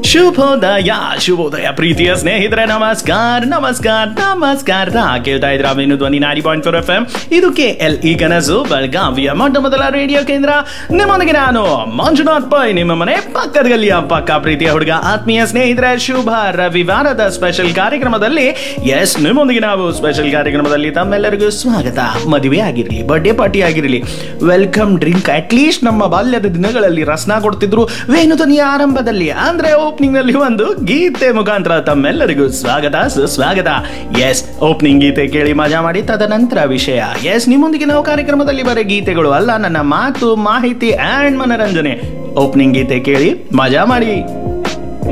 ಶುಭೋದಯ ಶುಭೋದಯ ಪ್ರೀತಿಯ ಸ್ನೇಹಿತರೆ ನಮಸ್ಕಾರ ನಮಸ್ಕಾರ ನಮಸ್ಕಾರ ಕೇಳ್ತಾ ಇದ್ರ ಅವೇನು ಧ್ವನಿ ನಾಡಿ ಪಾಯಿಂಟ್ ಫೋರ್ ಎಫ್ ಎಂ ಇದು ಕೆ ಎಲ್ ಈ ಕನಸು ಬೆಳಗಾವಿಯ ಮೊಟ್ಟ ಮೊದಲ ರೇಡಿಯೋ ಕೇಂದ್ರ ನಿಮ್ಮೊಂದಿಗೆ ನಾನು ಮಂಜುನಾಥ್ ಪೈ ನಿಮ್ಮ ಮನೆ ಪಕ್ಕದ ಗಲ್ಲಿಯ ಪಕ್ಕ ಪ್ರೀತಿಯ ಹುಡುಗ ಆತ್ಮೀಯ ಸ್ನೇಹಿತರೆ ಶುಭ ರವಿವಾರದ ಸ್ಪೆಷಲ್ ಕಾರ್ಯಕ್ರಮದಲ್ಲಿ ಎಸ್ ನಿಮ್ಮೊಂದಿಗೆ ನಾವು ಸ್ಪೆಷಲ್ ಕಾರ್ಯಕ್ರಮದಲ್ಲಿ ತಮ್ಮೆಲ್ಲರಿಗೂ ಸ್ವಾಗತ ಮದುವೆ ಆಗಿರಲಿ ಬರ್ಡೇ ಪಾರ್ಟಿ ಆಗಿರಲಿ ವೆಲ್ಕಮ್ ಡ್ರಿಂಕ್ ಅಟ್ ಲೀಸ್ಟ್ ನಮ್ಮ ಬಾಲ್ಯದ ದಿನಗಳಲ್ಲಿ ರಸ್ನ ಕೊಡ್ತಿದ್ರು ವೇಣುಧ್ವನಿಯ ಆರಂಭದಲ್ಲಿ ಅಂದ್ರೆ ಓಪನಿಂಗ್ ನಲ್ಲಿ ಒಂದು ಗೀತೆ ಮುಖಾಂತರ ತಮ್ಮೆಲ್ಲರಿಗೂ ಸ್ವಾಗತ ಸುಸ್ವಾಗತ ಎಸ್ ಓಪನಿಂಗ್ ಗೀತೆ ಕೇಳಿ ಮಜಾ ಮಾಡಿ ತದನಂತರ ವಿಷಯ ಎಸ್ ನಿಮ್ಮೊಂದಿಗೆ ನಾವು ಕಾರ್ಯಕ್ರಮದಲ್ಲಿ ಬರೀ ಗೀತೆಗಳು ಅಲ್ಲ ನನ್ನ ಮಾತು ಮಾಹಿತಿ ಅಂಡ್ ಮನರಂಜನೆ ಓಪನಿಂಗ್ ಗೀತೆ ಕೇಳಿ ಮಜಾ ಮಾಡಿ